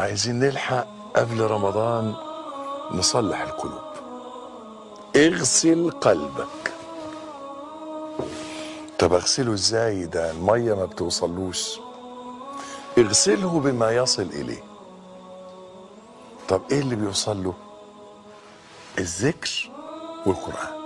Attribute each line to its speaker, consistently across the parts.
Speaker 1: عايزين نلحق قبل رمضان نصلح القلوب اغسل قلبك طب اغسله ازاي ده الميه ما بتوصلوش اغسله بما يصل اليه طب ايه اللي بيوصل له الذكر والقران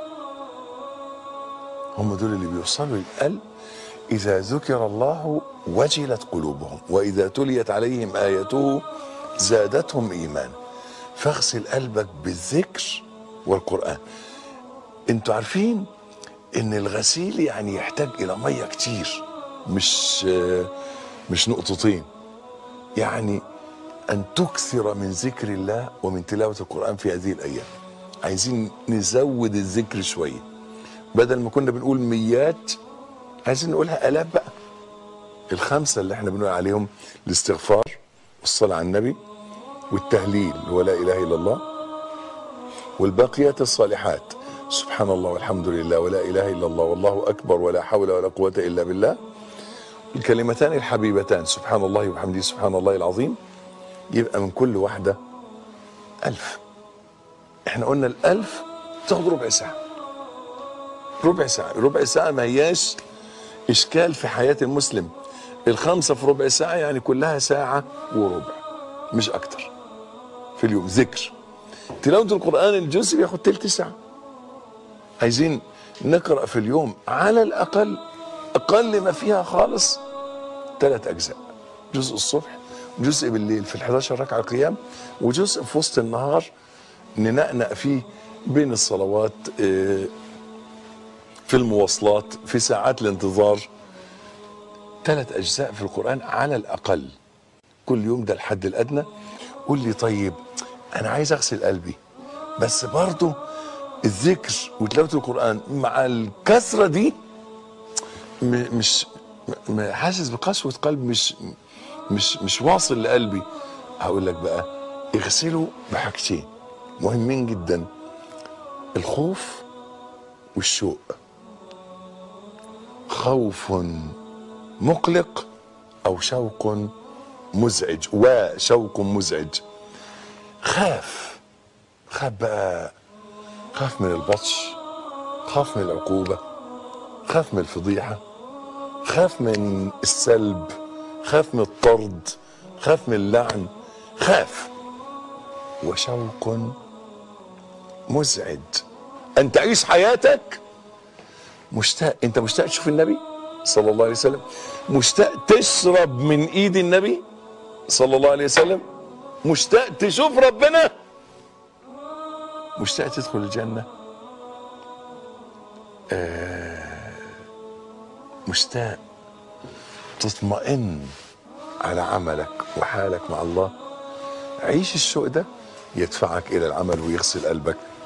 Speaker 1: هم دول اللي بيوصلوا للقلب اذا ذكر الله وجلت قلوبهم واذا تليت عليهم اياته زادتهم ايمانا فاغسل قلبك بالذكر والقران انتوا عارفين ان الغسيل يعني يحتاج الى ميه كتير مش مش نقطتين يعني ان تكثر من ذكر الله ومن تلاوه القران في هذه الايام عايزين نزود الذكر شويه بدل ما كنا بنقول ميات عايزين نقولها الاف بقى الخمسه اللي احنا بنقول عليهم الاستغفار والصلاه على النبي والتهليل اللي هو لا اله الا الله والباقيات الصالحات سبحان الله والحمد لله ولا اله الا الله والله اكبر ولا حول ولا قوه الا بالله الكلمتان الحبيبتان سبحان الله وبحمده سبحان الله العظيم يبقى من كل واحده ألف احنا قلنا الألف تاخد ربع ساعة ربع ساعة ربع ساعة ما هياش إشكال في حياة المسلم الخمسة في ربع ساعة يعني كلها ساعة وربع مش أكتر في اليوم ذكر تلاوة القرآن الجزء بياخد تلت ساعة عايزين نقرأ في اليوم على الأقل أقل ما فيها خالص ثلاث أجزاء جزء الصبح جزء بالليل في ال 11 ركعة قيام وجزء في وسط النهار ننقنق فيه بين الصلوات آه، في المواصلات في ساعات الانتظار ثلاث أجزاء في القرآن على الأقل كل يوم ده الحد الأدنى قول لي طيب أنا عايز أغسل قلبي بس برضه الذكر وتلاوة القرآن مع الكثرة دي م- مش م- حاسس بقسوة قلب مش مش مش واصل لقلبي هقول لك بقى اغسله بحاجتين مهمين جدا الخوف والشوق خوف مقلق او شوق مزعج وشوق مزعج خاف خاف بقى خاف من البطش خاف من العقوبه خاف من الفضيحه خاف من السلب خاف من الطرد خاف من اللعن خاف وشوق مزعج ان تعيش حياتك مشتاق انت مشتاق تشوف النبي صلى الله عليه وسلم مشتاق تشرب من ايد النبي صلى الله عليه وسلم مشتاق تشوف ربنا مشتاق تدخل الجنه مشتاق تطمئن على عملك وحالك مع الله عيش الشوق ده يدفعك الى العمل ويغسل قلبك